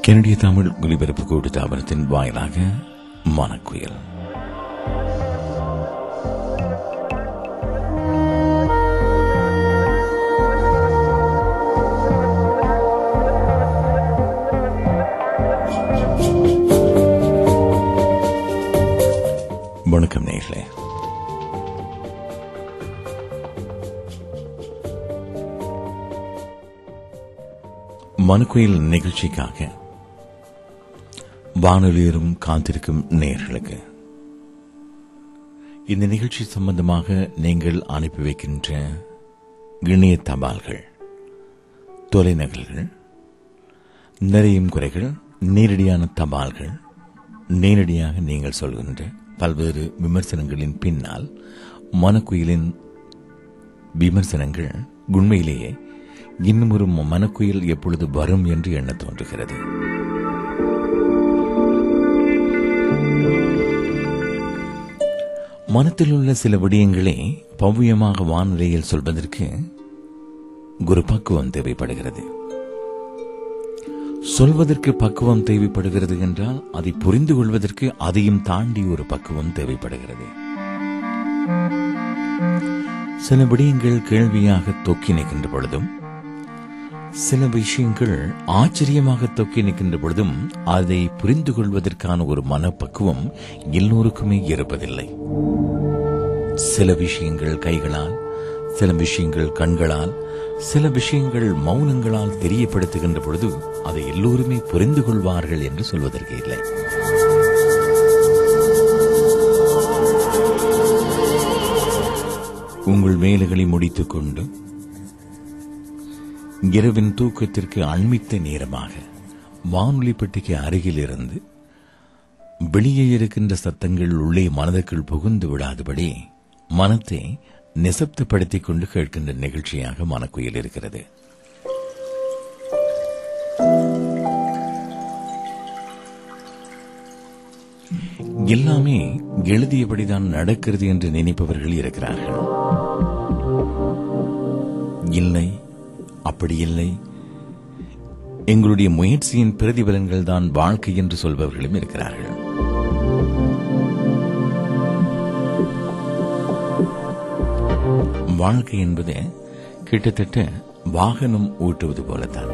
கனடிய தமிழ் ஒலிபரப்பு கூட்டு தாபனத்தின் வாயிலாக மனக்குயல் வணக்கம் நேர்களே மனுக்குயில் நிகழ்ச்சிக்காக வானொலியரும் காத்திருக்கும் நேர்களுக்கு இந்த நிகழ்ச்சி சம்பந்தமாக நீங்கள் அனுப்பி வைக்கின்ற இணைய தபால்கள் தொலைநகல்கள் நிறையும் குறைகள் நேரடியான தபால்கள் நேரடியாக நீங்கள் சொல்கின்ற பல்வேறு விமர்சனங்களின் பின்னால் மனக்குயிலின் விமர்சனங்கள் உண்மையிலேயே இன்னும் ஒரு மனக்குயில் எப்பொழுது வரும் என்று எண்ண தோன்றுகிறது மனத்தில் உள்ள சில விடயங்களே பவ்யமாக வானிலையில் சொல்வதற்கு ஒரு பக்குவம் தேவைப்படுகிறது சொல்வதற்கு பக்குவம் தேவைப்படுகிறது என்றால் அதை புரிந்து கொள்வதற்கு அதையும் தாண்டி ஒரு பக்குவம் தேவைப்படுகிறது சில விடயங்கள் கேள்வியாக தொக்கி நிற்கின்ற பொழுதும் சில விஷயங்கள் ஆச்சரியமாக தொக்கி நிற்கின்ற பொழுதும் அதை புரிந்து கொள்வதற்கான ஒரு மனப்பக்குவம் எல்லோருக்குமே இருப்பதில்லை சில விஷயங்கள் கைகளால் சில விஷயங்கள் கண்களால் சில விஷயங்கள் மௌனங்களால் தெரியப்படுத்துகின்ற பொழுது அதை எல்லோருமே புரிந்து கொள்வார்கள் என்று சொல்வதற்கு இல்லை உங்கள் வேலைகளை முடித்துக் கொண்டு இரவின் தூக்கத்திற்கு அண்மித்த நேரமாக வானொலி பெட்டிக்கு அருகில் இருந்து வெளியே இருக்கின்ற சத்தங்கள் உள்ளே மனதுக்குள் புகுந்து விடாதபடி மனத்தை நிசப்தப்படுத்திக் கொண்டு கேட்கின்ற நிகழ்ச்சியாக மனக்குயில் இருக்கிறது எல்லாமே எழுதியபடிதான் நடக்கிறது என்று நினைப்பவர்கள் இருக்கிறார்கள் இல்லை அப்படி இல்லை எங்களுடைய முயற்சியின் பிரதிபலன்கள் தான் வாழ்க்கை என்று சொல்பவர்களும் இருக்கிறார்கள் வாழ்க்கை என்பது கிட்டத்தட்ட வாகனம் ஓட்டுவது போலத்தான்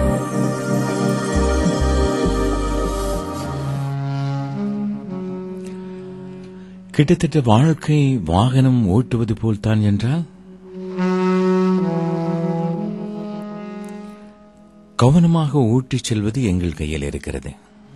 கிட்டத்தட்ட வாழ்க்கை வாகனம் ஓட்டுவது போல்தான் என்றால் கவனமாக ஓட்டிச் செல்வது எங்கள் கையில் இருக்கிறது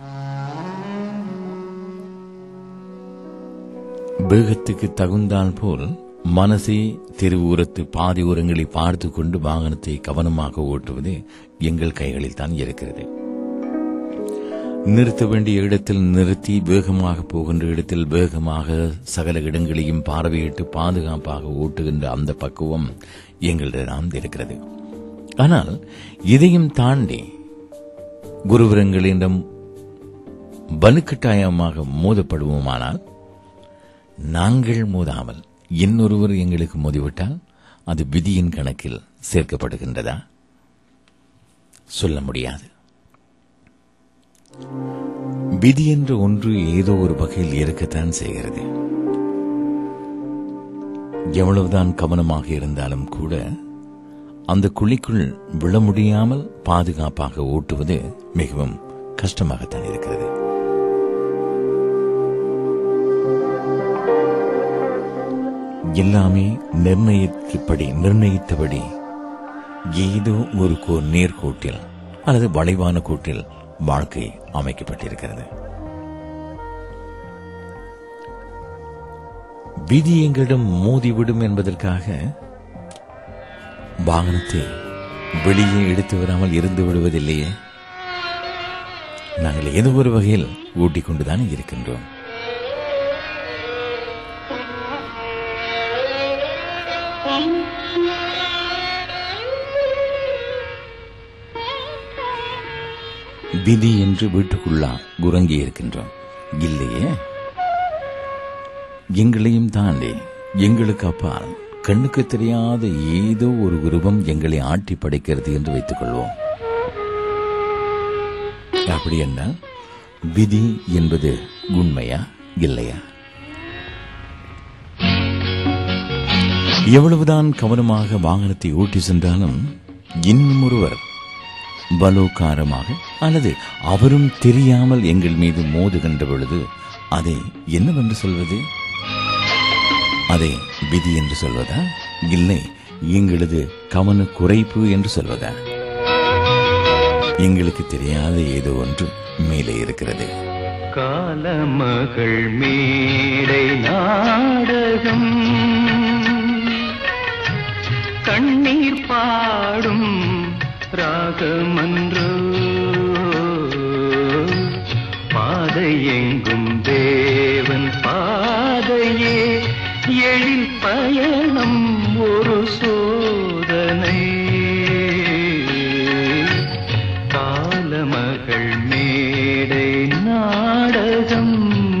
வேகத்துக்கு தகுந்தால் போல் மனசை தெருவோரத்து பாதி ஓரங்களை பார்த்து கொண்டு வாகனத்தை கவனமாக ஓட்டுவது எங்கள் கைகளில் தான் இருக்கிறது நிறுத்த வேண்டிய இடத்தில் நிறுத்தி வேகமாக போகின்ற இடத்தில் வேகமாக சகல இடங்களையும் பார்வையிட்டு பாதுகாப்பாக ஓட்டுகின்ற அந்த பக்குவம் எங்களிடம் இருக்கிறது ஆனால் இதையும் தாண்டி குருவரங்களிடம் வலுக்கட்டாயமாக மோதப்படுவோமானால் நாங்கள் மோதாமல் இன்னொருவர் எங்களுக்கு மோதிவிட்டால் அது விதியின் கணக்கில் சேர்க்கப்படுகின்றதா சொல்ல முடியாது விதி என்ற ஒன்று ஏதோ ஒரு வகையில் இருக்கத்தான் செய்கிறது எவ்வளவுதான் கவனமாக இருந்தாலும் கூட அந்த குழிக்குள் விழ முடியாமல் பாதுகாப்பாக ஓட்டுவது மிகவும் கஷ்டமாகத்தான் இருக்கிறது எல்லாமே நிர்ணயித்தபடி நிர்ணயித்தபடி ஏதோ ஒரு நேர்கோட்டில் அல்லது வளைவான கோட்டில் வாழ்க்கை அமைக்கப்பட்டிருக்கிறது விதி எங்களிடம் மோதிவிடும் என்பதற்காக வாகனத்தை வெளியே எடுத்து வராமல் இருந்து விடுவதில்லையே நாங்கள் ஏதோ ஒரு வகையில் ஊட்டிக் கொண்டுதான் இருக்கின்றோம் விதி என்று வீட்டுக்குள்ளா உறங்கி இருக்கின்றோம் இல்லையே எங்களையும் தாண்டி எங்களுக்கு அப்பால் கண்ணுக்கு தெரியாத ஏதோ ஒரு உருவம் எங்களை ஆட்டி படைக்கிறது என்று வைத்துக் கொள்வோம் அப்படி என்ன விதி என்பது உண்மையா இல்லையா எவ்வளவுதான் கவனமாக வாகனத்தை ஓட்டி சென்றாலும் இன்னும் ஒருவர் பலோகாரமாக அல்லது அவரும் தெரியாமல் எங்கள் மீது மோதுகின்ற பொழுது அதை என்னவென்று சொல்வது அதை விதி என்று சொல்வதா இல்லை எங்களது கவன குறைப்பு என்று சொல்வதா எங்களுக்கு தெரியாத ஏதோ ஒன்று மேலே இருக்கிறது காலமகள் மேடை நாடகம் கண்ணீர் பாடும் ராகமன்றோ பாதை எங்கும் தேவன் பாதையே எழில் பயணம் ஒரு சோதனை காலமகள் மேடை நாடகம்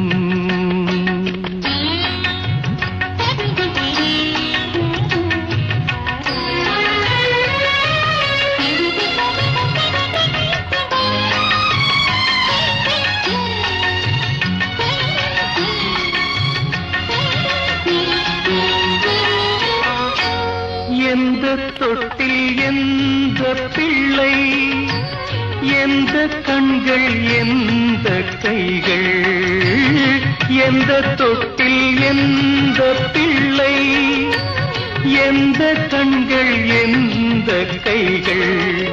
எந்த தொட்டில் எந்த பிள்ளை எந்த கண்கள் எந்த கைகள் எந்த தொட்டில் எந்த பிள்ளை எந்த கண்கள் எந்த கைகள்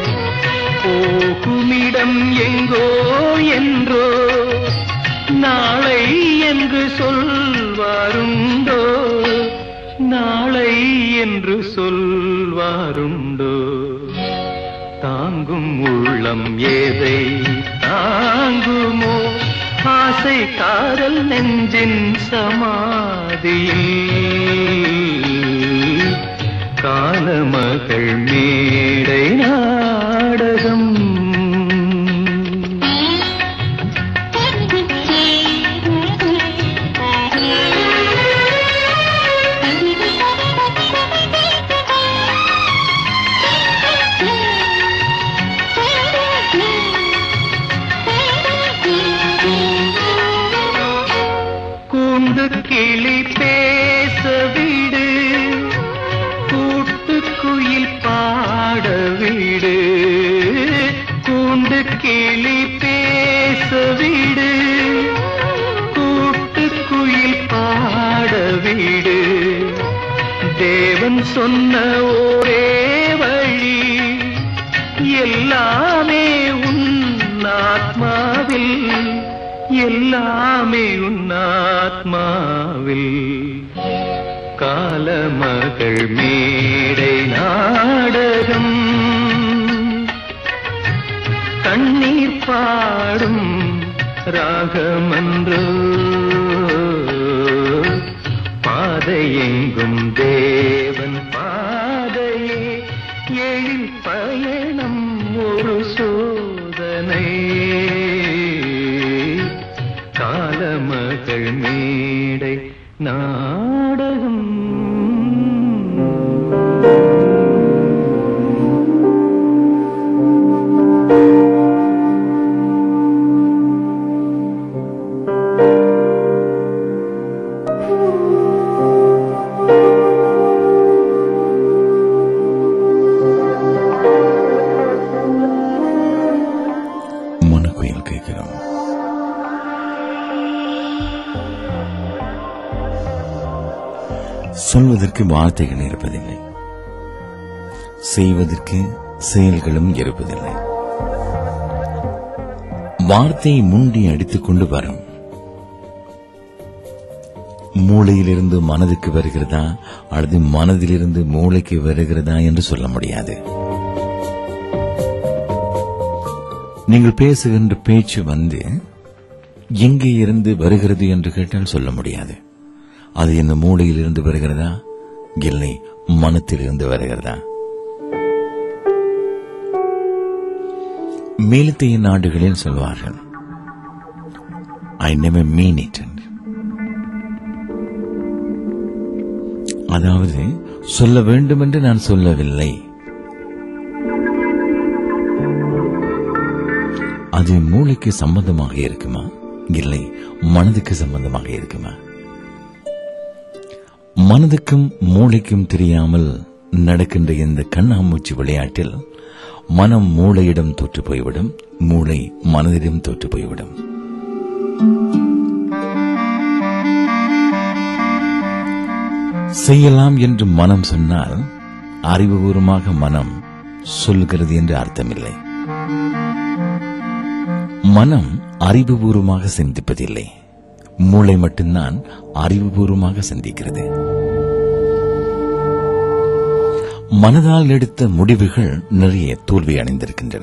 போகுமிடம் எங்கோ என்றோ நாளை என்று சொல்வாருண்டோ நாளை என்று சொல்வாருண்டோ தாங்கும் உள்ளம் ஏதை தாங்குமோ ஆசை காதல் நெஞ்சின் சமாதியில் காலமகள் மேடை நாடகம் கூண்டு கிளி பேச விடு கூட்டுக்குயில் பாட விடு கூண்டு கிளி பேச விடு கூட்டுக்குயில் பாட விடு தேவன் சொன்ன ஒரே வழி எல்லாமே உன் ஆத்மாவில் எல்லாமே உன் ஆத்மாவில் காலமகள் மேடை நாடகம் கண்ணீர் பாடும் ராகமன்றோ பாதை எங்கும் தேவன் பாதையே எழில் பயணம் ஒரு சோதனை காலமகள் மேடை நாடகம் மனக்குயில் கேட்கிறோம் சொல்வதற்கு வார்த்தைகள் இருப்பதில்லை செய்வதற்கு செயல்களும் இருப்பதில்லை வார்த்தை முண்டி அடித்துக் கொண்டு வரும் மூளையிலிருந்து மனதுக்கு வருகிறதா அல்லது மனதிலிருந்து மூளைக்கு வருகிறதா என்று சொல்ல முடியாது நீங்கள் பேசுகின்ற பேச்சு வந்து எங்கே இருந்து வருகிறது என்று கேட்டால் சொல்ல முடியாது அது என்ன மூளையிலிருந்து வருகிறதா இல்லை மனத்திலிருந்து வருகிறதா மேலத்தைய நாடுகளில் சொல்வார்கள் ஐ நெவர் மீன் இட் அதாவது சொல்ல வேண்டும் என்று நான் சொல்லவில்லை அது மூளைக்கு சம்பந்தமாக இருக்குமா இல்லை மனதுக்கு சம்பந்தமாக இருக்குமா மனதுக்கும் மூளைக்கும் தெரியாமல் நடக்கின்ற இந்த கண்ணாமூச்சி விளையாட்டில் மனம் மூளையிடம் தோற்று போய்விடும் மூளை மனதிடம் தோற்று போய்விடும் செய்யலாம் என்று மனம் சொன்னால் அறிவுபூர்வமாக மனம் சொல்கிறது என்று அர்த்தமில்லை மனம் அறிவுபூர்வமாக சிந்திப்பதில்லை மூளை மட்டும்தான் அறிவுபூர்வமாக சிந்திக்கிறது மனதால் எடுத்த முடிவுகள் நிறைய தோல்வி அடைந்திருக்கின்றன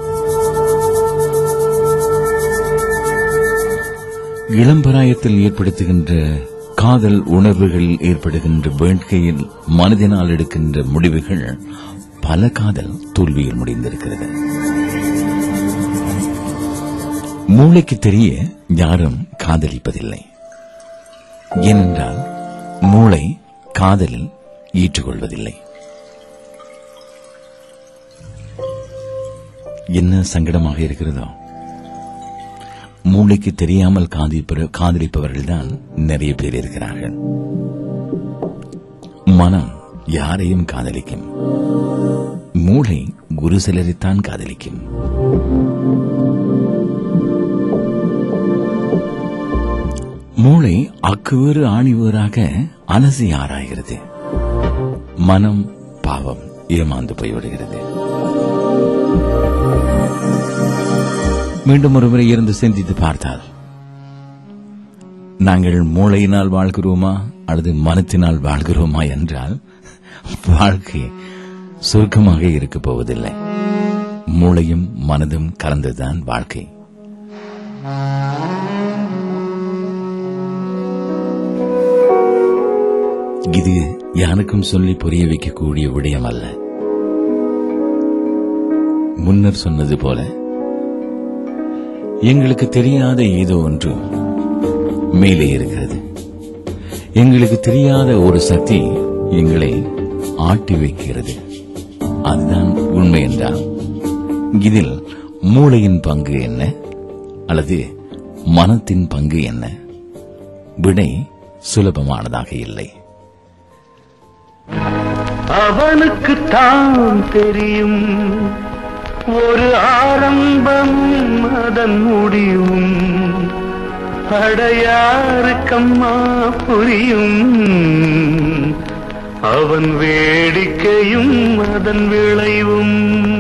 இளம்பராயத்தில் ஏற்படுத்துகின்ற காதல் உணர்வுகளில் ஏற்படுகின்ற வேட்கையில் மனதினால் எடுக்கின்ற முடிவுகள் பல காதல் தோல்வியில் முடிந்திருக்கிறது மூளைக்கு தெரிய யாரும் காதலிப்பதில்லை ஏனென்றால் மூளை காதலில் ஏற்றுக்கொள்வதில்லை என்ன சங்கடமாக இருக்கிறதோ மூளைக்கு தெரியாமல் காதலிப்ப- காதலிப்பவர்கள்தான் நிறைய பேர் இருக்கிறார்கள் மனம் யாரையும் காதலிக்கும் மூளை ஒரு சிலரைத்தான் காதலிக்கும் மூளை அக்குவேறு ஆணிவேறாக அலசி ஆராய்கிறது மனம் பாவம் ஏமாந்து போய்விடுகிறது மீண்டும் ஒருமுறை இருந்து சிந்தித்து பார்த்தால் நாங்கள் மூளையினால் வாழ்கிறோமா அல்லது மனத்தினால் வாழ்கிறோமா என்றால் வாழ்க்கை சுருக்கமாக இருக்கப் போவதில்லை மூளையும் மனதும் கலந்ததுதான் வாழ்க்கை இது யாருக்கும் சொல்லி புரிய வைக்கக்கூடிய விடயம் அல்ல முன்னர் சொன்னது போல எங்களுக்கு தெரியாத ஏதோ ஒன்று மேலே இருக்கிறது எங்களுக்கு தெரியாத ஒரு சக்தி எங்களை ஆட்டி வைக்கிறது அதுதான் உண்மை என்றால் இதில் மூளையின் பங்கு என்ன அல்லது மனத்தின் பங்கு என்ன விடை சுலபமானதாக இல்லை அவனுக்கு தான் தெரியும் ஒரு ஆரம்பம் அதன் முடிவும் அடையாருக்கம்மா புரியும் அவன் வேடிக்கையும் அதன் விளைவும்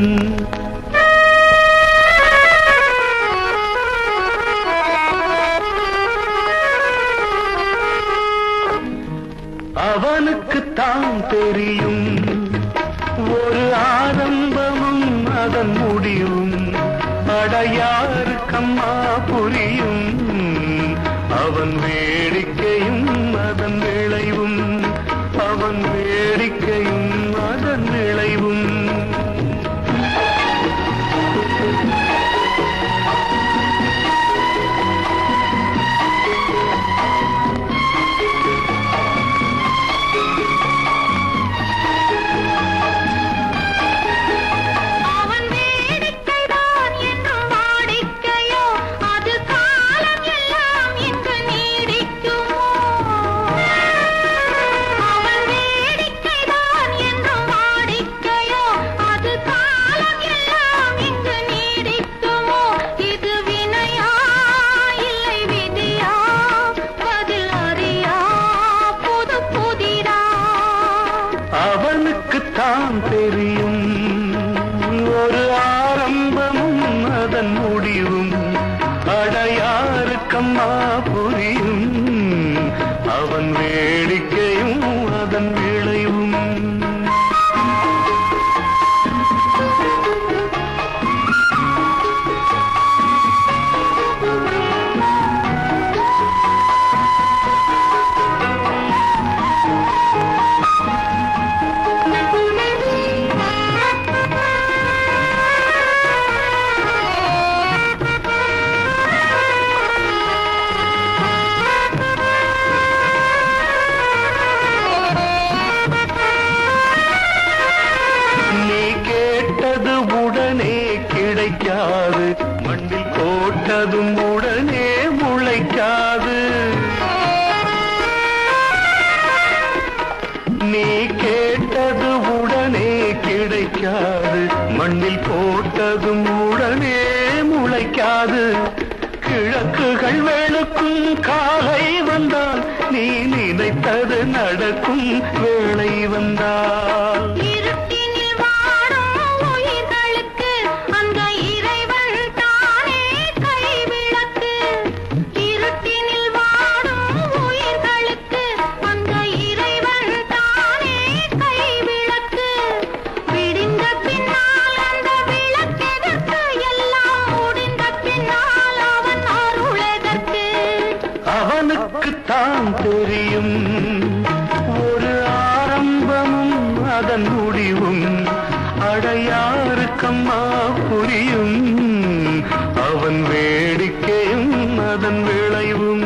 அவனுக்கு தான் தெரியும் ஒரு ஆரம்பமும் அதன் முடிவும் அடையாருக்கம்மா புரியும் அவன் வேடிக்கையும் அதன் விளைவும் அவன் வேடிக்கையும் அதன் விளைவும் அவன் வேடிக்கைதான் என்றும் வாடிக்கையோ அது காலம் எல்லாம் இங்கு நீடிக்குமோ அவன் வேடிக்கைதான் என்றும் வாடிக்கையோ அது காலம் எல்லாம் இங்கு நீடிக்குமோ இது வினையா இல்லை விதியா பதில் அறியா புது புதிரா அவனுக்கு தான் தெரியும் ஒரு ஆரம்பமும் அதன் முடிவும் அடையாருக்கம்மா புரியும் அவன் வேடிக்கையும் அதன் விளைவும் கேட்டதும் உடனே முளைக்காது நீ கேட்டது உடனே கிடைக்காது மண்ணில் போட்டதும் உடனே முளைக்காது கிழக்குகள் வெளுக்கும் காலை வந்தால் நீ நினைத்தது நடக்கும் வேளை வந்தால் இருட்டினில் வாடும் உயிர்களுக்கு அந்த இறைவன் தானே கைவிளக்கு இருட்டினில் வாடும் உயிர்களுக்கு அந்த இறைவன் தானே கைவிளக்கு விடிந்த பின்னால் அந்த விளக்கெதற்கு எல்லாம் முடிந்த பின்னால் அவன் அருளெதற்கு அவனுக்குத்தான் தெரியும் ஒரு ஆரம்பமும் அதன் முடிவும் அடையாருக்கம்மா புரியும் அவன் வேடிக்கையும் அதன் விளைவும்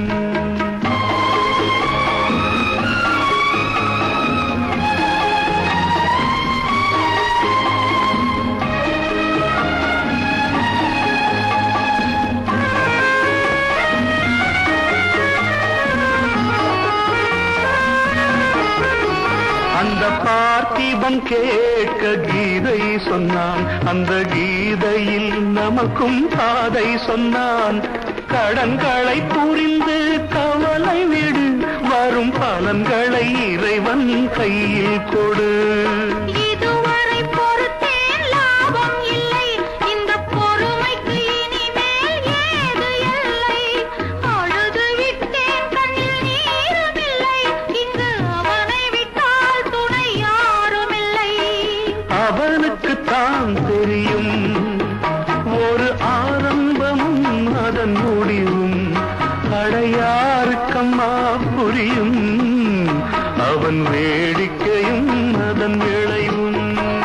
அந்த பார்த்திபன் கேட்க கீதை சொன்னான் அந்த கீதையில் நமக்கும் பாதை சொன்னான் கடன்களை புரிந்து கவலை விடு வரும் பலன்களை இறைவன் கையில் கொடு இதுவரை பொறுத்தேன் லாபம் இல்லை இந்த பொறுமைக்கு இனிமேல் ஏது எல்லை அழுது விட்டேன் கண்ணில் நீருமில்லை இங்கு அவனை விட்டால் துணை யாருமில்லை அவனுக்குத்தான் தெரியும் ஒரு ஆரம்பமும் அதன் முடிவும் அடையாருக்கம்மா புரியும் அவன் வேடிக்கையும் அதன் விளைவும்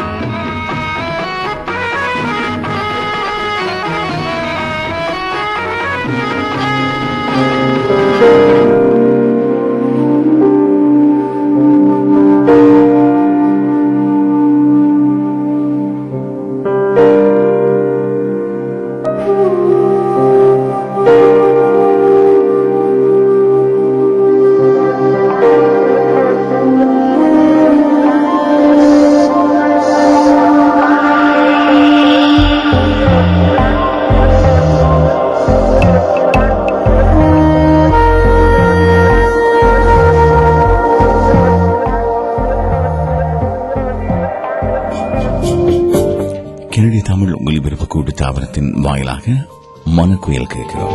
கெனடி தமிழ் ஒலிபரப்பு கூட்டு தாவரத்தின் வாயிலாக மனக்குயல் கேட்கிறோம்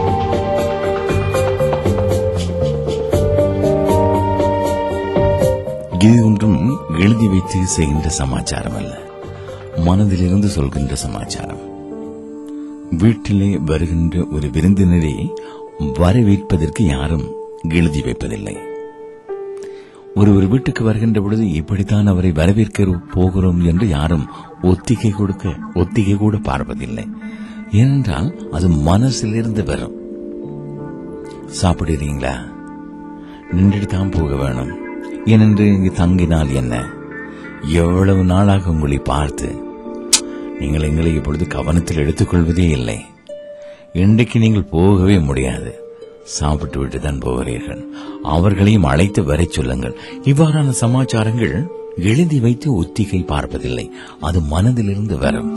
இது ஒன்றும் எழுதி வைத்து செய்கின்ற சமாச்சாரம் அல்ல மனதிலிருந்து சொல்கின்ற சமாச்சாரம் வீட்டிலே வருகின்ற ஒரு விருந்தினரை வரவேற்பதற்கு யாரும் எழுதி வைப்பதில்லை ஒரு ஒரு வீட்டுக்கு வருகின்ற பொழுது இப்படித்தான் அவரை வரவேற்க போகிறோம் என்று யாரும் ஒத்திகை கொடுக்க ஒத்திகை கூட பார்ப்பதில்லை ஏனென்றால் அது மனசிலிருந்து வரும் சாப்பிடுறீங்களா நின்றுட்டு தான் போக வேணும் ஏனென்று இங்கு தங்கினால் என்ன எவ்வளவு நாளாக உங்களை பார்த்து நீங்கள் எங்களை இப்பொழுது கவனத்தில் எடுத்துக்கொள்வதே இல்லை இன்றைக்கு நீங்கள் போகவே முடியாது சாப்பிட்டு விட்டு தான் போகிறீர்கள் அவர்களையும் அழைத்து வரச் சொல்லுங்கள் இவ்வாறான சமாச்சாரங்கள் எழுதி வைத்து ஒத்திகை பார்ப்பதில்லை அது மனதிலிருந்து வரும்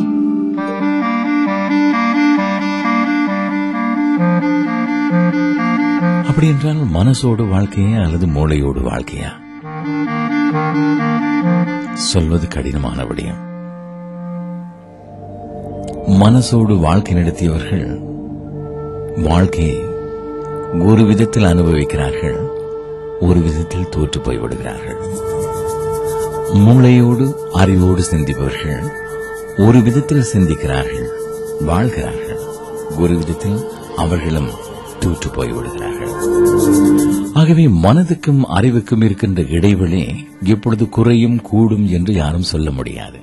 அப்படி என்றால் மனசோடு வாழ்க்கையா அல்லது மூளையோடு வாழ்க்கையா சொல்வது கடினமான விடயம் மனசோடு வாழ்க்கை நடத்தியவர்கள் வாழ்க்கையை ஒரு விதத்தில் அனுபவிக்கிறார்கள் ஒரு விதத்தில் தோற்று போய்விடுகிறார்கள் மூளையோடு அறிவோடு சிந்திப்பவர்கள் ஒரு விதத்தில் சிந்திக்கிறார்கள் வாழ்கிறார்கள் ஒரு விதத்தில் அவர்களும் தோற்று போய்விடுகிறார்கள் ஆகவே மனதுக்கும் அறிவுக்கும் இருக்கின்ற இடைவெளி எப்பொழுது குறையும் கூடும் என்று யாரும் சொல்ல முடியாது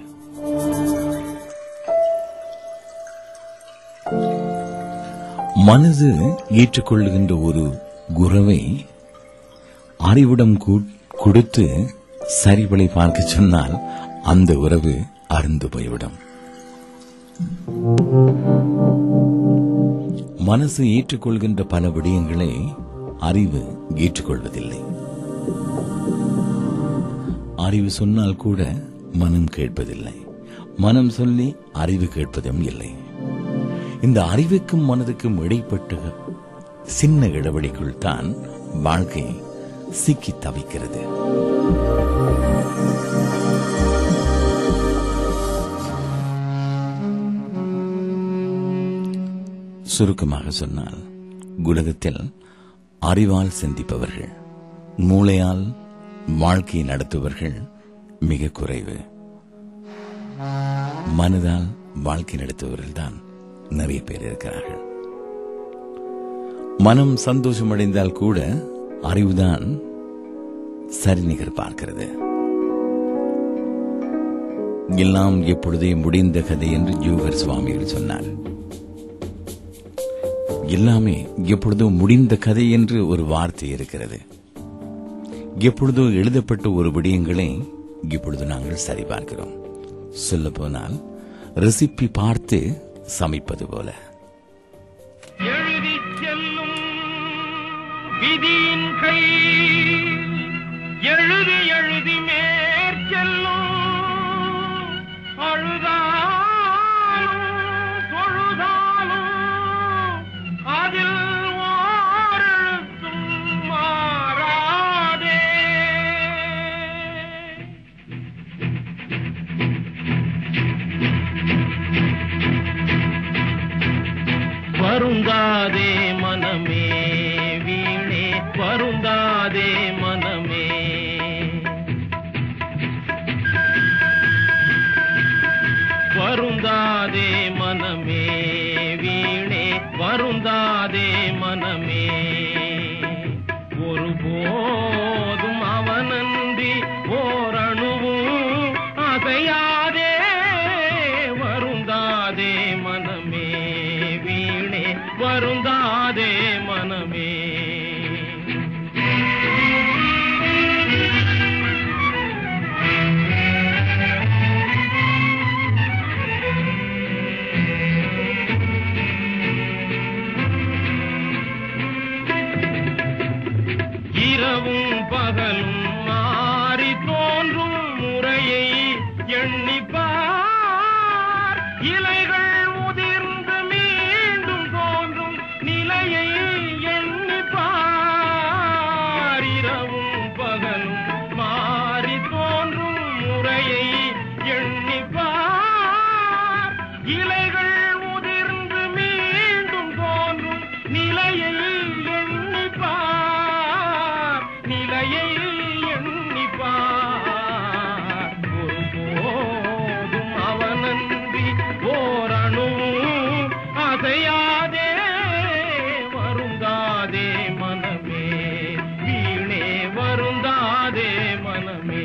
மனது ஏற்றுக்கொள்ளுகின்ற ஒரு குறவை அறிவிடம் கூ- கொடுத்து சரிவலை பார்க்க சொன்னால் அந்த உறவு அருந்து போய்விடும் மனசு ஏற்றுக்கொள்கின்ற பல விடயங்களை அறிவு ஏற்றுக்கொள்வதில்லை அறிவு சொன்னால் கூட மனம் கேட்பதில்லை மனம் சொல்லி அறிவு கேட்பதும் இல்லை இந்த அறிவுக்கும் மனதுக்கும் இடைப்பட்ட சின்ன இடைவெளிக்குள் தான் வாழ்க்கை சிக்கி தவிக்கிறது சுருக்கமாக சொன்னால் உலகத்தில் அறிவால் சிந்திப்பவர்கள் மூளையால் வாழ்க்கையை நடத்துபவர்கள் மிக குறைவு மனதால் வாழ்க்கை நடத்துபவர்கள் தான் நிறைய பேர் இருக்கிறார்கள் மனம் சந்தோஷம் அடைந்தால் கூட அறிவுதான் சரிநிகர் பார்க்கிறது எல்லாம் எப்பொழுதே முடிந்த கதை என்று ஜூகர் சுவாமிகள் சொன்னார் எல்லாமே எப்பொழுதோ முடிந்த கதை என்று ஒரு வார்த்தை இருக்கிறது எப்பொழுதோ எழுதப்பட்ட ஒரு விடயங்களை இப்பொழுது நாங்கள் சரிபார்க்கிறோம் சொல்ல போனால் ரெசிபி பார்த்து சமைப்பது போல எழுதிச் செல்லும் விதியின் கை எழுதி எழுதி மேற்செல்லும் அழுதாலும் தொழுதாலும் அதில் ஓரெழுத்தும் மாறாதே வருந்தாதே மனமே வீணே வருந்தாதே மனமே வருந்தாதே மனமே வீணே வருந்தாதே மனமே ஒருபோதும் அவனன்றி ஓரணுவும் அசையாதே வருந்தாதே மனமே வீணே வருந்தாதே மனமே இரவும் பகலும் மாறி தோன்றும் முறையை எண்ணிப்பார் இலைகள் உதிர்ந்து மீண்டும் தோன்றும் நிலையை எண்ணிப்பார் இரவும் பகலும் மாறி தோன்றும் முறையை எண்ணிப்பார் இலைகள் உதிர்ந்து மீண்டும் தோன்றும் நிலையை எண்ணிப்பார் நிலையை எண்ணிப்பார் ஒருபோதும் அவனன்றி ஓரணுவும் அசையாதே வருந்தாதே மனமே வீணே வருந்தாதே மனமே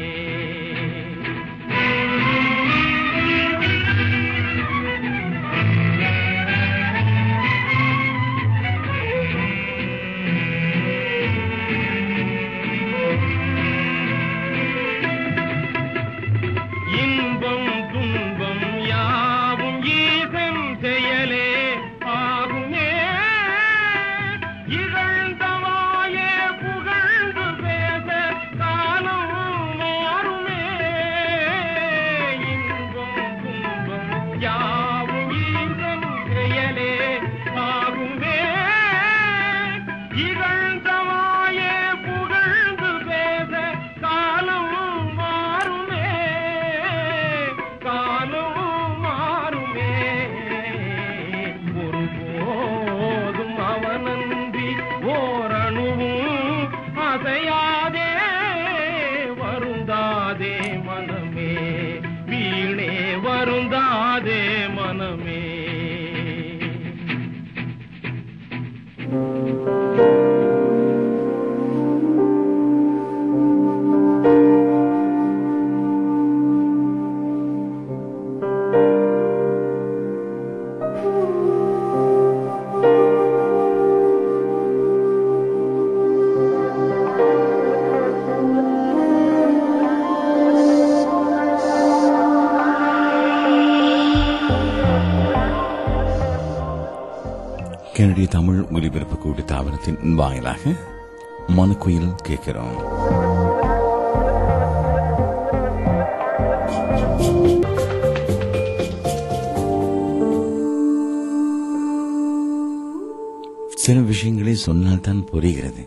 இன்பம் துன்பம் யாவும் ஈசன் செயலே ஆகுமே இகழ்ந்தவாயே புகழ்ந்து பேச காலம் மாறுமே இன்பம் துன்பம் யாவும் ஈசன் செயலே ஆகுமே இகழ்ந்தவாயே புகழ்ந்து பேச காலம் மாறுமே காலம் கனடிய தமிழ் ஒலிபரப்பு கூட்டு தாவரத்தின் வாயிலாக மனுக்குயில் கேட்கிறோம் சில விஷயங்களை சொன்னால்தான் புரிகிறது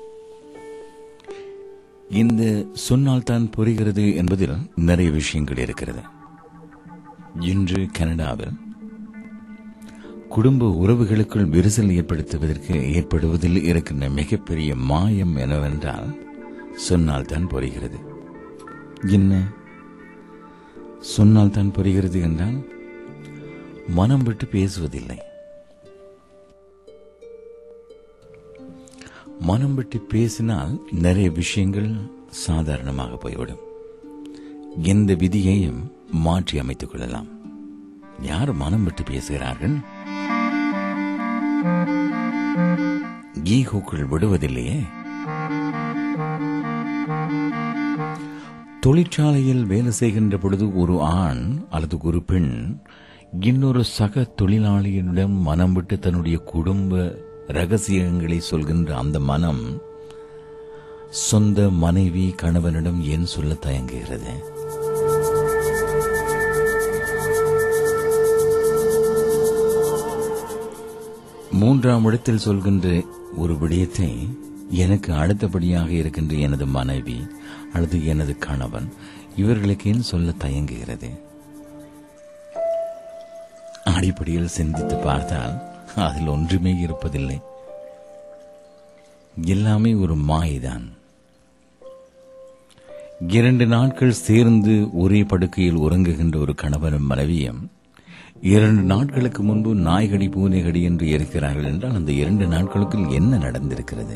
இந்த சொன்னால்தான் புரிகிறது என்பதில் நிறைய விஷயங்கள் இருக்கிறது இன்று கனடாவில் குடும்ப உறவுகளுக்குள் விரிசல் ஏற்படுத்துவதற்கு ஏற்படுவதில் இருக்கின்ற மிகப்பெரிய மாயம் என்னவென்றால் சொன்னால் தான் புரிகிறது என்ன சொன்னால் தான் புரிகிறது என்றால் மனம் விட்டு பேசுவதில்லை மனம் விட்டு பேசினால் நிறைய விஷயங்கள் சாதாரணமாக போய்விடும் எந்த விதியையும் மாற்றி அமைத்துக் கொள்ளலாம் யார் மனம் விட்டு பேசுகிறார்கள் ஈகோக்கள் விடுவதில்லையே தொழிற்சாலையில் வேலை செய்கின்ற பொழுது ஒரு ஆண் அல்லது ஒரு பெண் இன்னொரு சக தொழிலாளியிடம் மனம் விட்டு தன்னுடைய குடும்ப ரகசியங்களை சொல்கின்ற அந்த மனம் சொந்த மனைவி கணவனிடம் ஏன் சொல்ல தயங்குகிறது மூன்றாம் இடத்தில் சொல்கின்ற ஒரு விடயத்தை எனக்கு அடுத்தபடியாக இருக்கின்ற எனது மனைவி அல்லது எனது கணவன் இவர்களுக்கு ஏன் சொல்ல தயங்குகிறது அடிப்படையில் சிந்தித்து பார்த்தால் அதில் ஒன்றுமே இருப்பதில்லை எல்லாமே ஒரு மாயைதான் இரண்டு நாட்கள் சேர்ந்து ஒரே படுக்கையில் உறங்குகின்ற ஒரு கணவனும் மனைவியும் இரண்டு நாட்களுக்கு முன்பு நாய்கடி பூனைகடி என்று இருக்கிறார்கள் என்றால் அந்த இரண்டு நாட்களுக்குள் என்ன நடந்திருக்கிறது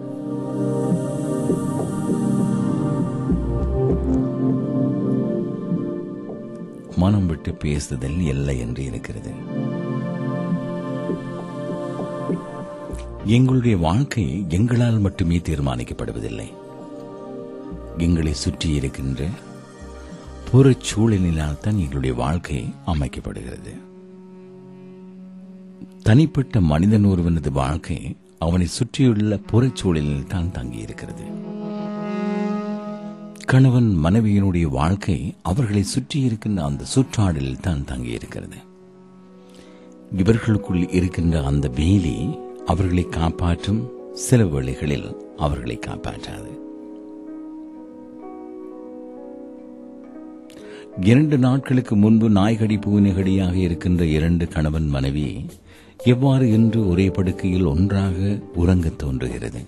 மனம் விட்டு பேசுதல் எல்லை என்று இருக்கிறது எங்களுடைய வாழ்க்கை எங்களால் மட்டுமே தீர்மானிக்கப்படுவதில்லை எங்களை சுற்றி இருக்கின்ற புறச் சூழலினால் தான் எங்களுடைய வாழ்க்கை அமைக்கப்படுகிறது தனிப்பட்ட மனிதன் ஒருவனது வாழ்க்கை அவனை சுற்றியுள்ள புறச் சூழலில் தான் தங்கியிருக்கிறது கணவன் மனைவியினுடைய வாழ்க்கை அவர்களை சுற்றி இருக்கின்ற அந்த சுற்றாடலில் தான் தங்கியிருக்கிறது இவர்களுக்குள் இருக்கின்ற அந்த வேலி அவர்களை காப்பாற்றும் சில வேளைகளில் அவர்களை காப்பாற்றாது இரண்டு நாட்களுக்கு முன்பு நாய்கடி பூனைகடியாக இருக்கின்ற இரண்டு கணவன் மனைவி எவ்வாறு என்று ஒரே படுக்கையில் ஒன்றாக உறங்கத் தோன்றுகிறது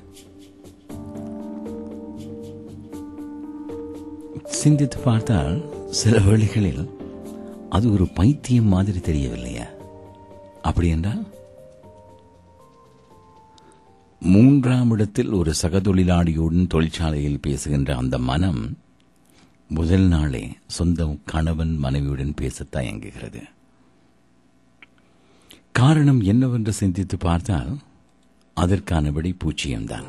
சிந்தித்து பார்த்தால் சில வேளைகளில் அது ஒரு பைத்தியம் மாதிரி தெரியவில்லையா அப்படி என்றால் மூன்றாம் இடத்தில் ஒரு சகதொழிலாளியுடன் தொழிற்சாலையில் பேசுகின்ற அந்த மனம் முதல் நாளே சொந்த கணவன் மனைவியுடன் பேச தயங்குகிறது காரணம் என்னவென்று சிந்தித்து பார்த்தால் அதற்கானபடி பூச்சியம்தான்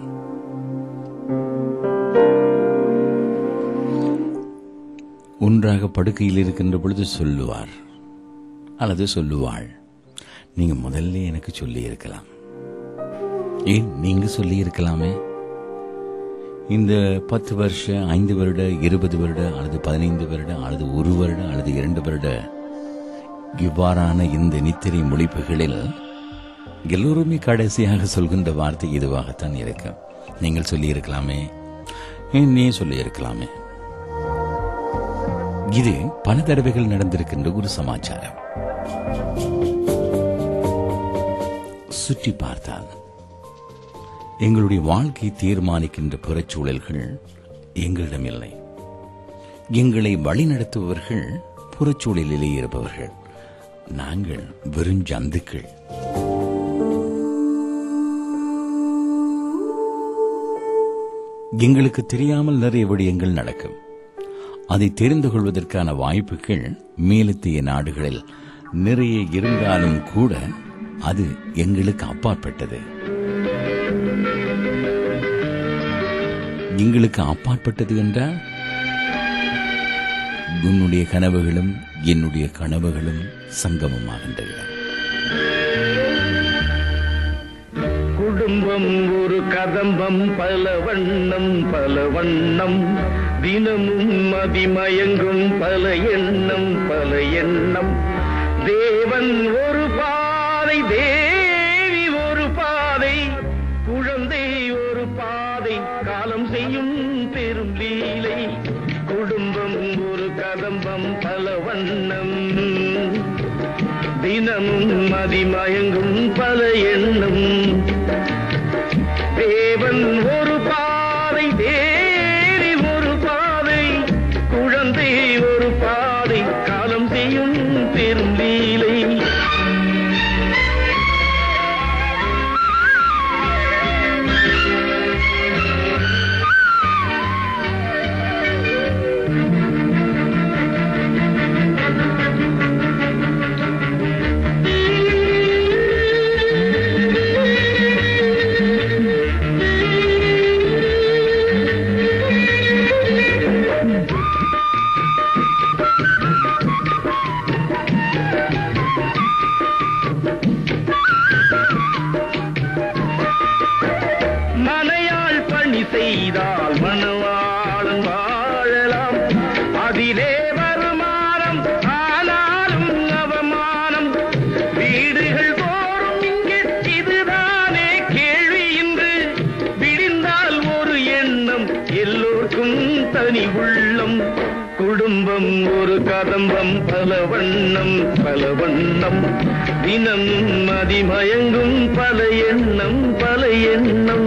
ஒன்றாக படுக்கையில் இருக்கின்ற பொழுது சொல்லுவார் அல்லது சொல்லுவாள் நீங்க முதல்ல எனக்கு சொல்லி இருக்கலாம் ஏன் நீங்க சொல்லி இருக்கலாமே இந்த பத்து வருஷ ஐந்து வருட இருபது வருட அல்லது பதினைந்து வருட அல்லது ஒரு வருட அல்லது இரண்டு வருட இவ்வாறான இந்த நித்திரை மொழிப்புகளில் எல்லோருமே கடைசியாக சொல்கின்ற வார்த்தை இதுவாகத்தான் இருக்கும் நீங்கள் சொல்லி இருக்கலாமே ஏன் நீ சொல்லி இருக்கலாமே இது பல தடவைகள் நடந்திருக்கின்ற ஒரு சமாச்சாரம் சுற்றி பார்த்தால் எங்களுடைய வாழ்க்கை தீர்மானிக்கின்ற புறச்சூழல்கள் எங்களிடம் இல்லை எங்களை வழிநடத்துபவர்கள் புறச்சூழலிலே இருப்பவர்கள் நாங்கள் வெறும் ஜந்துக்கள் எங்களுக்கு தெரியாமல் நிறைய விடயங்கள் நடக்கும் அதை தெரிந்து கொள்வதற்கான வாய்ப்புகள் மேலத்திய நாடுகளில் நிறைய இருந்தாலும் கூட அது எங்களுக்கு அப்பாற்பட்டது எங்களுக்கு அப்பாற்பட்டது என்றால் உன்னுடைய கனவுகளும் என்னுடைய கனவுகளும் சங்கமமாகின்ற இடம் குடும்பம் ஒரு கதம்பம் பல வண்ணம் பல வண்ணம் தினமும் மதிமயங்கும் பல எண்ணம் பல எண்ணம் தேவன் ஒரு பாதை தேவி ஒரு பாதை குழந்தை ஒரு பாதை காலம் செய்யும் பெரும் லீலை குடும்பம் ஒரு கதம்பம் பல வண்ணம் தினமும் மதிமயங்கும் பல எண்ணம் தேவன் ஒரு பாதை தேவி ஒரு பாதை குழந்தை ஒரு பாதை காலம் செய்யும் பெரும் லீலை மனையாள் பணி செய்தால் மணவாளன் வாழலாம் அதிலே வருமானம் ஆனாலும் அவமானம் வீடுகள் தோறும் இங்கே இதுதானே கேள்வி இன்று விடிந்தால் ஒரு எண்ணம் எல்லோருக்கும் தனி உள்ளம் குடும்பம் ஒரு கதம்பம் பல வண்ணம் பல வண்ணம் தினம் மதிமயங்கும் பல எண்ணம் பல எண்ணம்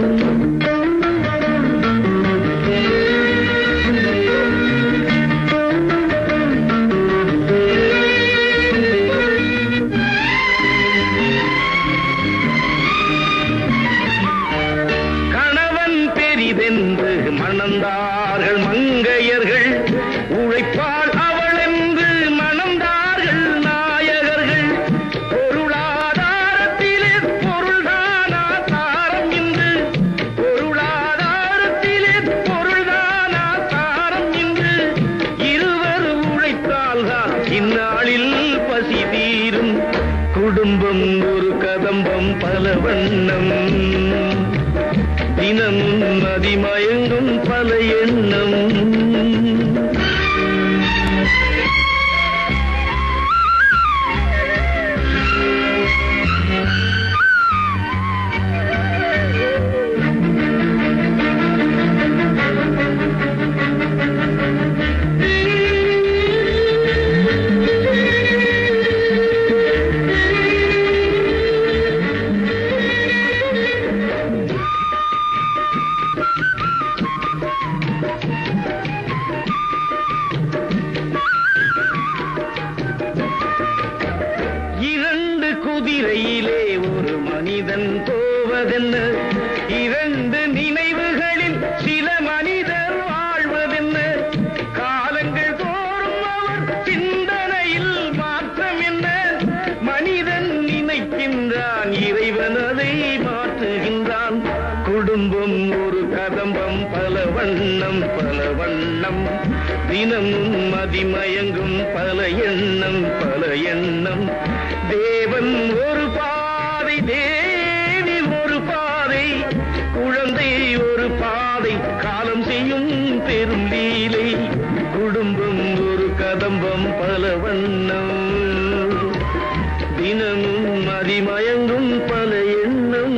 கணவன் பெரிதென்று மணந்தார்கள் மங்கையர்கள் உழைப்பாள் அவள் என்று மணந்தார்கள் நாயகர்கள் பொருளாதாரத்திலே பொருள்தானா தாரம் என்று பொருளாதாரத்திலே பொருள்தானா தாரம் என்று இருவர் உழைத்தால்தான் இந்நாளில் பசி தீரும் குடும்பம் ஒரு கதம்பம் பல வண்ணம் தினமும் மதிமயங்கும் பல எண்ணம் இரண்டு குதிரையிலே ஒரு மனிதன் போவதென்ன இரண்டு நினைவுகளில் சில மனிதர் வாழ்வதென்ன காலங்கள் தோறும் அவர் சிந்தனையில் மாற்றம் என்ன மனிதன் நினைக்கின்றான் இறைவன் அதை மாற்றுகின்றான் குடும்பம் ஒரு கதம்பம் பல வண்ணம் பல வண்ணம் தினமும் மதிமயங்கும் பல எண்ணம் பல எண்ணம் தேவன் ஒரு பாதை தேவி ஒரு பாதை குழந்தை ஒரு பாதை காலம் செய்யும் பெரும் லீலை குடும்பம் ஒரு கதம்பம் பல வண்ணம் தினமும் மதிமயங்கும் பல எண்ணம்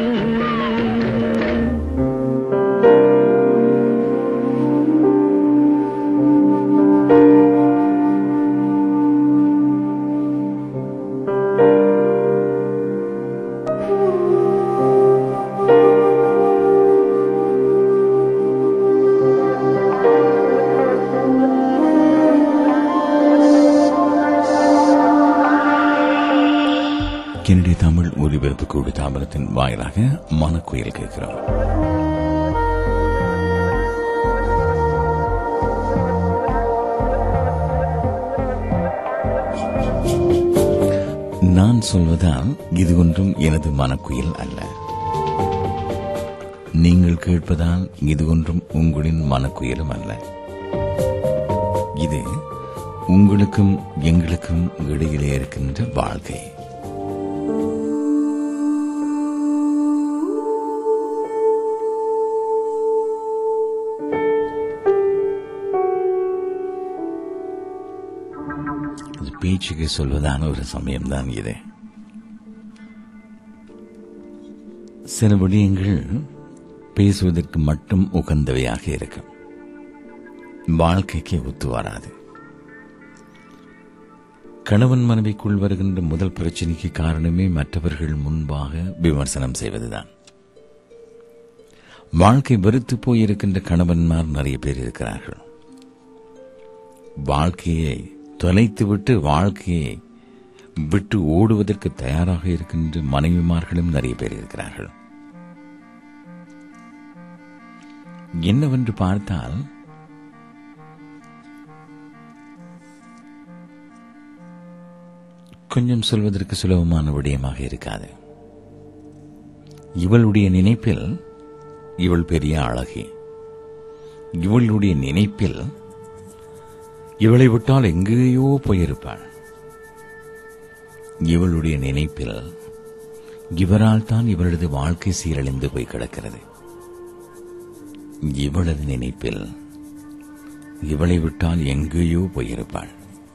கென்னடி தமிழ் ஒலிபரப்பு கூடு தாமரத்தின் வாயிலாக மனக்குயில் கேட்கிறோம் நான் சொல்வதால் இது ஒன்றும் எனது மனக்குயில் அல்ல நீங்கள் கேட்பதால் இது ஒன்றும் உங்களின் மனக்குயிலும் அல்ல இது உங்களுக்கும் எங்களுக்கும் இடையிலே இருக்கின்ற வாழ்க்கை இது பேச்சுக்கு சொல்வதான ஒரு சமயம்தான் இது சில விடயங்கள் பேசுவதற்கு மட்டும் உகந்தவையாக இருக்கும் வாழ்க்கைக்கு ஒத்து வராது கணவன் மனைவிக்குள் வருகின்ற முதல் பிரச்சனைக்கு காரணமே மற்றவர்கள் முன்பாக விமர்சனம் செய்வதுதான் வாழ்க்கை வெறுத்து போயிருக்கின்ற கணவன்மார் நிறைய பேர் இருக்கிறார்கள் வாழ்க்கையை தொலைத்துவிட்டு வாழ்க்கையை விட்டு ஓடுவதற்கு தயாராக இருக்கின்ற மனைவிமார்களும் நிறைய பேர் இருக்கிறார்கள் என்னவென்று பார்த்தால் கொஞ்சம் சொல்வதற்கு சுலபமான விடயமாக இருக்காது இவளுடைய நினைப்பில் இவள் பெரிய அழகி இவளுடைய நினைப்பில் இவளை விட்டால் எங்கேயோ போயிருப்பாள் இவளுடைய நினைப்பில் இவரால் தான் இவளது வாழ்க்கை சீரழிந்து போய் கிடக்கிறது இவளது நினைப்பில் இவளை விட்டால் எங்கேயோ போயிருப்பாள்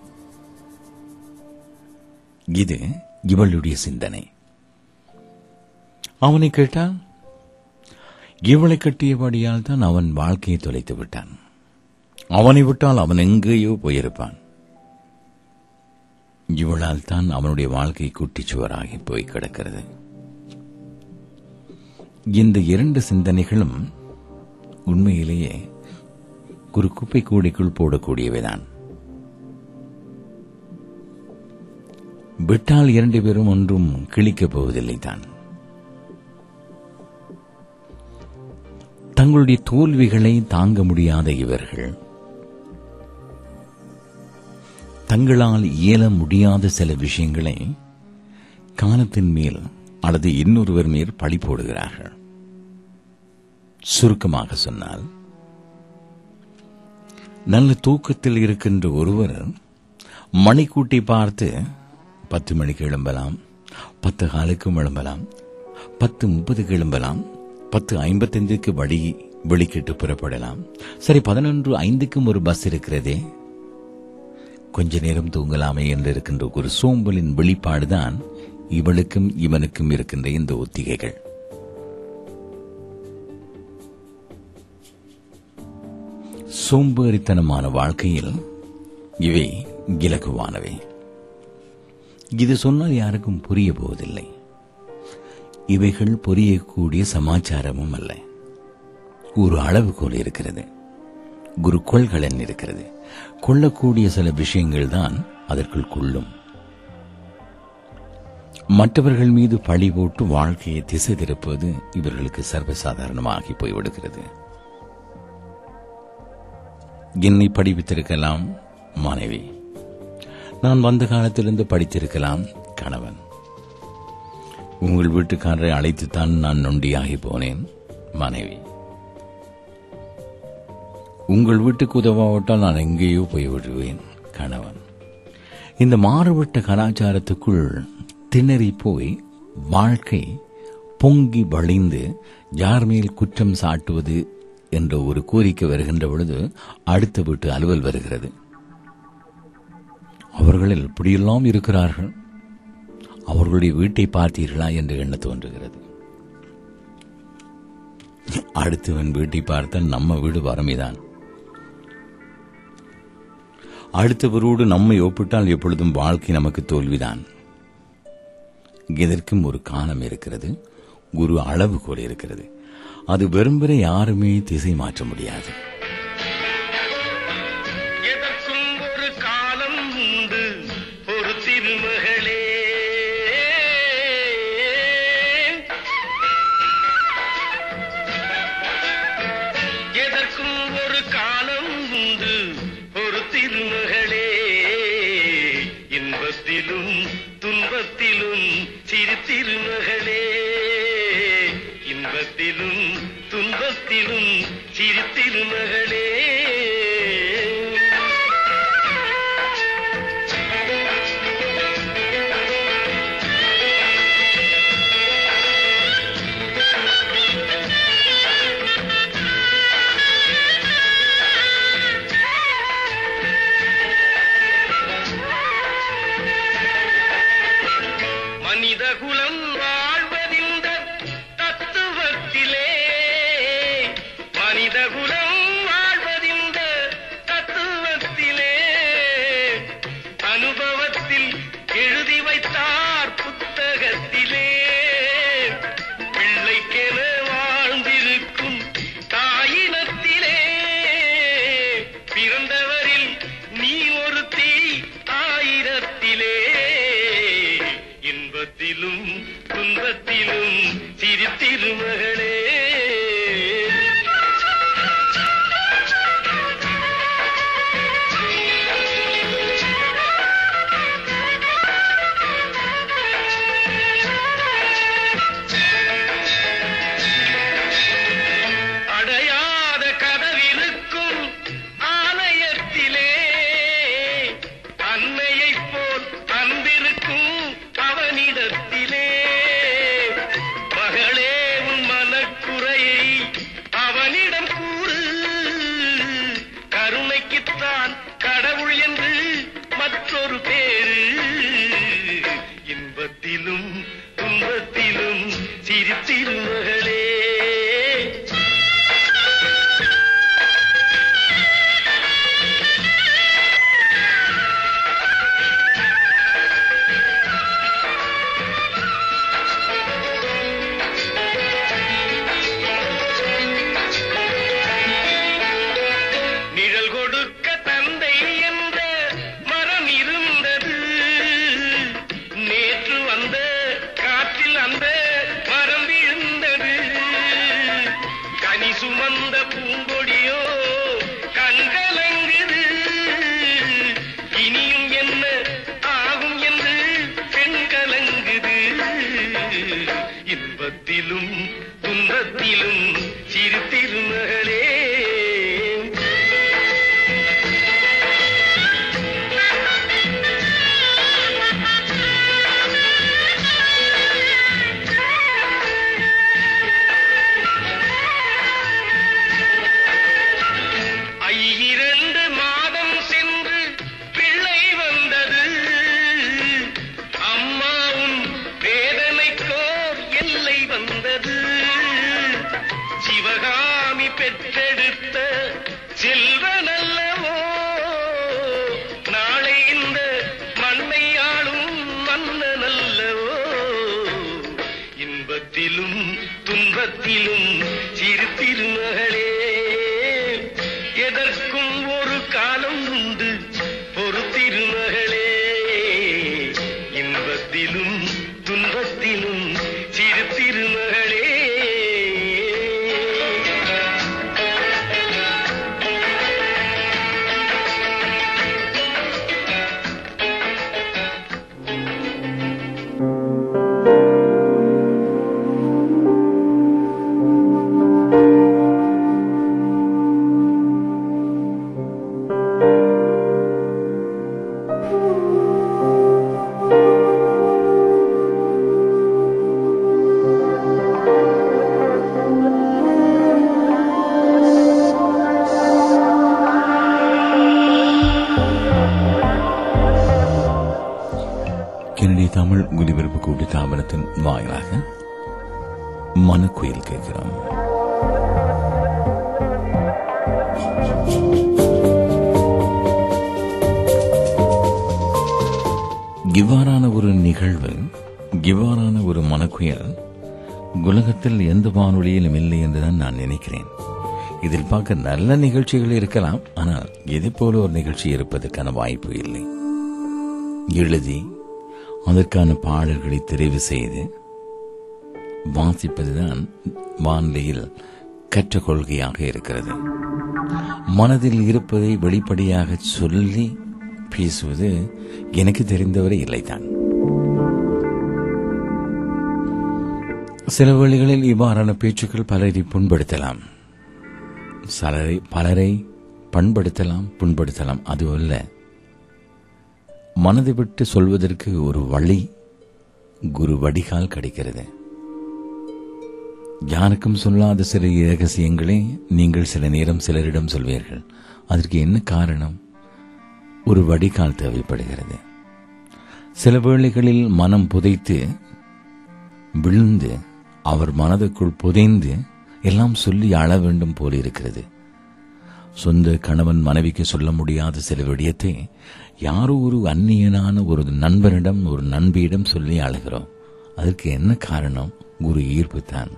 இது இவளுடைய சிந்தனை அவனை கேட்டால் இவளை கட்டியபடியால் தான் அவன் வாழ்க்கையை தொலைத்து விட்டான் அவனை விட்டால் அவன் எங்கேயோ போயிருப்பான் இவளால் தான் அவனுடைய வாழ்க்கை குட்டிச்சுவராகி போய் கிடக்கிறது இந்த இரண்டு சிந்தனைகளும் உண்மையிலேயே ஒரு குப்பை கூடைக்குள் போடக்கூடியவைதான் விட்டால் இரண்டு பேரும் ஒன்றும் கிழிக்கப் போவதில்லை தான் தங்களுடைய தோல்விகளை தாங்க முடியாத இவர்கள் தங்களால் இயல முடியாத சில விஷயங்களை காலத்தின் மேல் அல்லது இன்னொருவர் மேல் பழி போடுகிறார்கள் சுருக்கமாக சொன்னால் நல்ல தூக்கத்தில் இருக்கின்ற ஒருவர் மணிக்கூட்டி பார்த்து பத்து மணிக்கு எழும்பலாம் பத்து காலுக்கும் எழும்பலாம் பத்து முப்பதுக்கு எழும்பலாம் பத்து ஐம்பத்தைந்துக்கு வழி வெளிக்கிட்டு புறப்படலாம் சரி பதினொன்று ஐந்துக்கும் ஒரு பஸ் இருக்கிறதே கொஞ்ச நேரம் தூங்கலாமே என்று இருக்கின்ற ஒரு சோம்பலின் வெளிப்பாடுதான் இவளுக்கும் இவனுக்கும் இருக்கின்ற இந்த ஒத்திகைகள் சோம்பேறித்தனமான வாழ்க்கையில் இவை இலகுவானவை இது சொன்னால் யாருக்கும் புரிய போவதில்லை இவைகள் புரியக்கூடிய சமாச்சாரமும் அல்ல ஒரு அளவுகோல் இருக்கிறது ஒரு கொள்கலன் இருக்கிறது கொள்ளக்கூடிய சில விஷயங்கள் தான் அதற்குள் கொள்ளும் மற்றவர்கள் மீது பழி போட்டு வாழ்க்கையை திசை திருப்பது இவர்களுக்கு சர்வசாதாரணமாகி போய்விடுகிறது என்னை படிப்பித்திருக்கலாம் மனைவி நான் வந்த காலத்திலிருந்து படித்திருக்கலாம் கணவன் உங்கள் வீட்டுக்காரரை அழைத்துத்தான் நான் நொண்டியாகி போனேன் மனைவி உங்கள் வீட்டுக்கு உதவாவிட்டால் நான் எங்கேயோ போய் விடுவேன் கணவன் இந்த மாறுபட்ட கலாச்சாரத்துக்குள் திணறி போய் வாழ்க்கை பொங்கி வழிந்து யார் மேல் குற்றம் சாட்டுவது என்ற ஒரு கோரிக்கை வருகின்ற பொழுது அடுத்த வீட்டு அலுவல் வருகிறது அவர்கள் எப்படியெல்லாம் இருக்கிறார்கள் அவர்களுடைய வீட்டை பார்த்தீர்களா என்று எண்ண தோன்றுகிறது அடுத்தவன் வீட்டை பார்த்தால் நம்ம வீடு வறுமைதான் அடுத்தவரோடு நம்மை ஒப்பிட்டால் எப்பொழுதும் வாழ்க்கை நமக்கு தோல்விதான் இதற்கும் ஒரு காலம் இருக்கிறது ஒரு அளவுகோல் இருக்கிறது அது வெறும்பெற யாருமே திசை மாற்ற முடியாது எதற்கும் ஒரு காலம் உண்டு ஒரு திருமகளே எதற்கும் ஒரு காலம் உண்டு ஒரு திருமகளே இன்பத்திலும் துன்பத்திலும் சிறு திருமகளே இன்பத்திலும் துன்பத்திலும் சிறு திருமகளே துன்பத்திலும் சிரித்திருமகளே அடையாத கதவிருக்கும் ஆலயத்திலே அன்னையைப் போல் அன்பிருக்கும் அவனிடத்திலே மகளே உன் மனக்குறையை அவனிடம் கூறு கருணைக்குத்தான் கடவுள் என்று மற்றொரு பேரு இன்பத்திலும் துன்பத்திலும் சிரித்திருமகளே நிழல் கொடுக்க தந்தை என்ற மரம் இருந்தது நேற்று வந்த காற்றில் அந்த மரம் விழுந்தது கனி சுமந்த பூங்கொடியோ கண்கலங்குது இனியும் என்ன ஆகும் என்று பெண் கலங்குது இன்பத்திலும் துன்பத்திலும் சிறு திருமகளே ஐயிரண்டு மாதம் சென்று பிள்ளை வந்தது அம்மாவும் வேதனைக்கோர் எல்லை வந்தது சிவகாமி பெற்றெடுத்த செல்வனல்லவோ நாளை இந்த மண்ணை ஆளும் மன்னனல்லவோ இன்பத்திலும் துன்பத்திலும் சிறு திருமகளே எதற்கும் ஒரு காலம் உண்டு ஒரு திருமகளே இன்பத்திலும் துன்பத்திலும் சிறு திருமகளே கெனடி தமிழ் ஒலிபரப்பு கூட்டு தாபனத்தின் வாயிலாக மனக்குயில் கேட்கிறோம் இவ்வாறான ஒரு நிகழ்வு இவ்வாறான ஒரு மனக்குயல் உலகத்தில் எந்த வானொலியிலும் இல்லை என்றுதான் நான் நினைக்கிறேன் இதில் பார்க்க நல்ல நிகழ்ச்சிகள் இருக்கலாம் ஆனால் இது போல ஒரு நிகழ்ச்சி இருப்பதற்கான வாய்ப்பு இல்லை எழுதி அதற்கான பாடல்களை தெரிவு செய்து வாசிப்பதுதான் வானிலையில் கற்ற கொள்கையாக இருக்கிறது மனதில் இருப்பதை வெளிப்படையாக சொல்லி பேசுவது எனக்கு தெரிந்தவரை இல்லைதான் சில வேளைகளில் இவ்வாறான பேச்சுக்கள் பலரை புண்படுத்தலாம் சிலரை பலரை பண்படுத்தலாம் புண்படுத்தலாம் அதுவல்ல மனதை விட்டு சொல்வதற்கு ஒரு வழி குரு வடிகால் கிடைக்கிறது யாருக்கும் சொல்லாத சில ரகசியங்களை நீங்கள் சில நேரம் சிலரிடம் சொல்வீர்கள் அதற்கு என்ன காரணம் ஒரு வடிகால் தேவைப்படுகிறது சில வேளைகளில் மனம் புதைத்து விழுந்து அவர் மனதுக்குள் புதைந்து எல்லாம் சொல்லி அழ வேண்டும் போல இருக்கிறது சொந்த கணவன் மனைவிக்கு சொல்ல முடியாத சில விடயத்தை யாரோ ஒரு அந்நியனான ஒரு நண்பனிடம் ஒரு நண்பியிடம் சொல்லி அழுகிறோம் அதற்கு என்ன காரணம் குரு ஈர்ப்பு தான்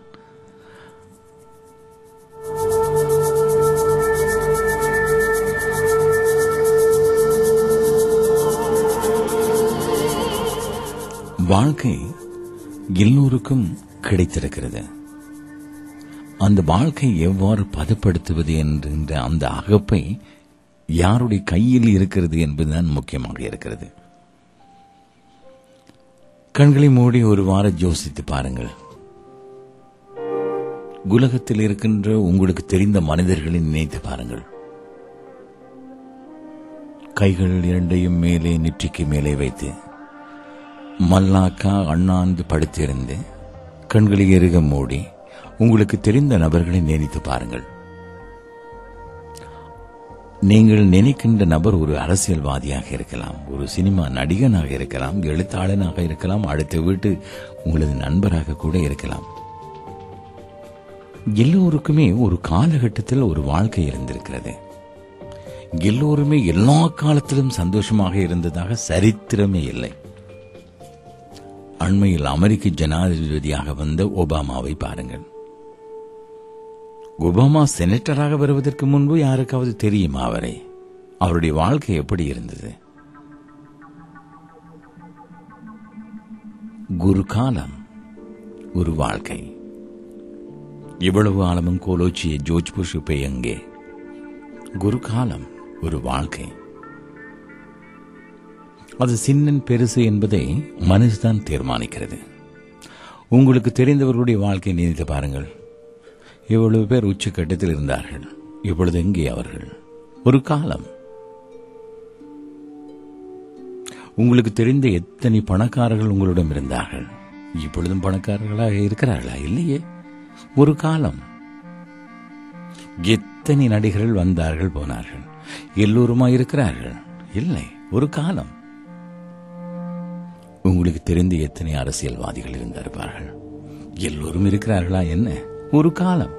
வாழ்க்கை எல்லோருக்கும் கிடைத்திருக்கிறது அந்த வாழ்க்கை எவ்வாறு பதப்படுத்துவது என்கின்ற அந்த அகப்பை யாருடைய கையில் இருக்கிறது என்பதுதான் முக்கியமாக இருக்கிறது கண்களை மூடி ஒரு வாரம் யோசித்து பாருங்கள் உலகத்தில் இருக்கின்ற உங்களுக்கு தெரிந்த மனிதர்களை நினைத்து பாருங்கள் கைகள் இரண்டையும் மேலே நெற்றிக்கு மேலே வைத்து மல்லாக்கா அண்ணாந்து படுத்திருந்து கண்களை எருக மூடி உங்களுக்கு தெரிந்த நபர்களை நினைத்து பாருங்கள் நீங்கள் நினைக்கின்ற நபர் ஒரு அரசியல்வாதியாக இருக்கலாம் ஒரு சினிமா நடிகனாக இருக்கலாம் எழுத்தாளனாக இருக்கலாம் அடுத்த வீட்டு உங்களது நண்பராக கூட இருக்கலாம் எல்லோருக்குமே ஒரு காலகட்டத்தில் ஒரு வாழ்க்கை இருந்திருக்கிறது எல்லோருமே எல்லா காலத்திலும் சந்தோஷமாக இருந்ததாக சரித்திரமே இல்லை அண்மையில் அமெரிக்க ஜனாதிபதியாக வந்த ஒபாமாவை பாருங்கள் ஒபாமா செனட்டராக வருவதற்கு முன்பு யாருக்காவது தெரியுமா அவரை அவருடைய வாழ்க்கை எப்படி இருந்தது குரு காலம் ஒரு வாழ்க்கை இவ்வளவு ஆழமும் கோலோச்சிய ஜோர்ஜ் புஷ் இப்ப எங்கே குரு காலம் ஒரு வாழ்க்கை அது சின்னன் பெருசு என்பதை மனசுதான் தீர்மானிக்கிறது உங்களுக்கு தெரிந்தவர்களுடைய வாழ்க்கையை நினைத்து பாருங்கள் இவ்வளவு பேர் உச்சக்கட்டத்தில் இருந்தார்கள் இப்பொழுது எங்கே அவர்கள் ஒரு காலம் உங்களுக்கு தெரிந்த எத்தனை பணக்காரர்கள் உங்களிடம் இருந்தார்கள் இப்பொழுதும் பணக்காரர்களாக இருக்கிறார்களா இல்லையே ஒரு காலம் எத்தனை நடிகர்கள் வந்தார்கள் போனார்கள் எல்லோருமா இருக்கிறார்கள் இல்லை ஒரு காலம் உங்களுக்கு தெரிந்த எத்தனை அரசியல்வாதிகள் இருந்திருப்பார்கள் எல்லோரும் இருக்கிறார்களா என்ன ஒரு காலம்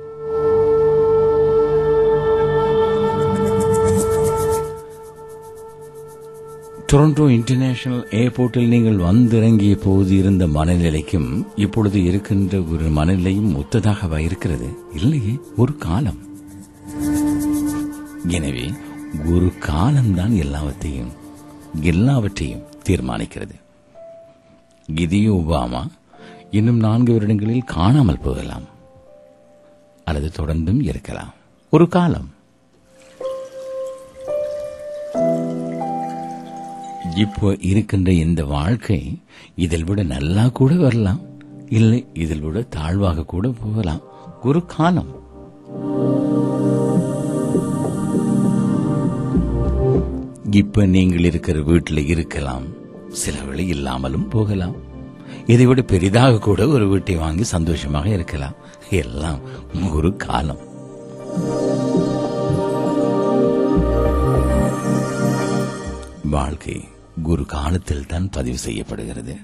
டொரண்டோ இன்டர்நேஷனல் ஏர்போர்ட்டில் நீங்கள் வந்திறங்கிய போது இருந்த மனநிலைக்கும் இப்பொழுது இருக்கின்ற ஒரு மனநிலையும் ஒத்ததாகவா இருக்கிறது இல்லையே ஒரு காலம் எனவே ஒரு காலம்தான் எல்லாவற்றையும் எல்லாவற்றையும் தீர்மானிக்கிறது இதே ஒபாமா இன்னும் நான்கு வருடங்களில் காணாமல் போகலாம் அல்லது தொடர்ந்தும் இருக்கலாம் ஒரு காலம் இப்போ இருக்கின்ற இந்த வாழ்க்கை இதில் விட நல்லா கூட வரலாம் இல்லை இதில் விட தாழ்வாக கூட போகலாம் ஒரு காலம் இப்ப நீங்கள் இருக்கிற வீட்டில் இருக்கலாம் சில வேளை இல்லாமலும் போகலாம் இதை விட பெரிதாக கூட ஒரு வீட்டை வாங்கி சந்தோஷமாக இருக்கலாம் எல்லாம் ஒரு காலம் வாழ்க்கை குரு காலத்தில் தான் பதிவு செய்யப்படுகிறது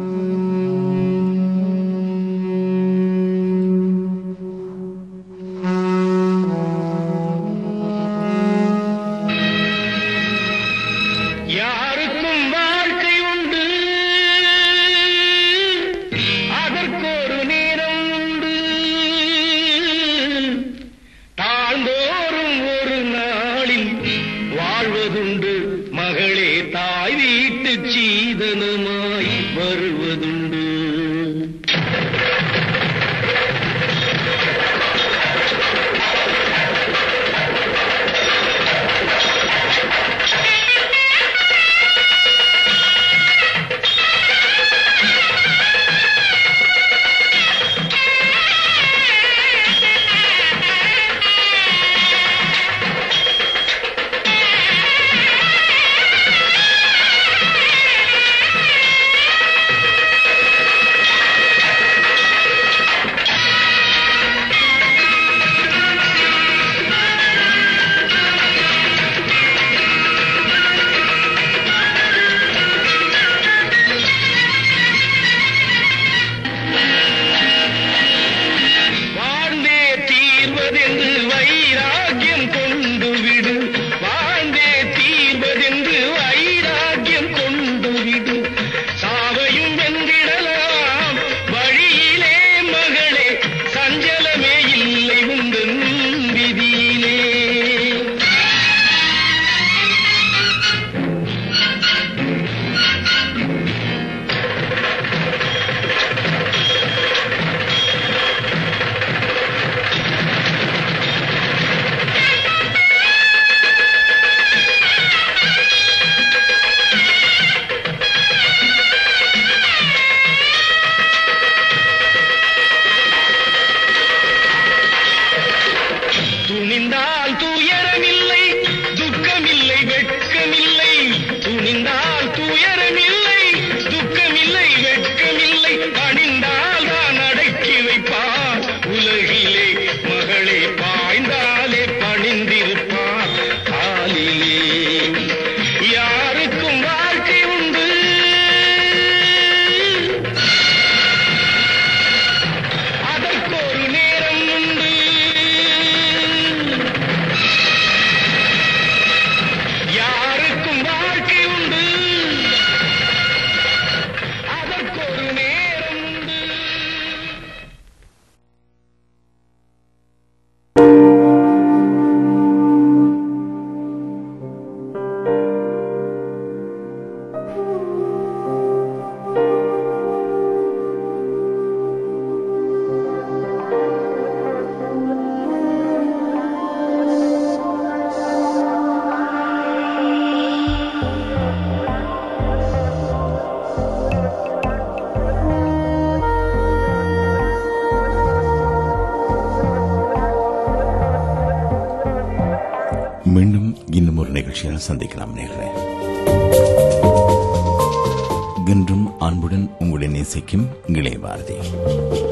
யாருக்கும் வாழ்க்கை உண்டு அதற்கொரு நேரம் உண்டு தாழ்ந்தோறும் ஒரு நாளில் வாழ்வதுண்டு மகளே தாய் வீட்டு சீதனமாய் வருவதுண்டு துயரமில்லை துக்கமில்லை வெட்கமில்லை பணிந்தால் தான் அடக்கி வைப்பார் உலகிலே மகளே பாய்ந்தாலே பணிந்திருப்பார் காலிலே யாருக்கும் வாழ்க்கை உண்டு அதற்கொரு நேரம் உண்டு யாருக்கும் வாழ்க்கை உண்டு அதற்கொரு நேரம் உண்டு மீண்டும் இன்னும் ஒரு நிகழ்ச்சியில் சந்திக்கலாம் நேர்களே இன்றும் அன்புடன் உங்களை நேசிக்கும் இளைய பாரதி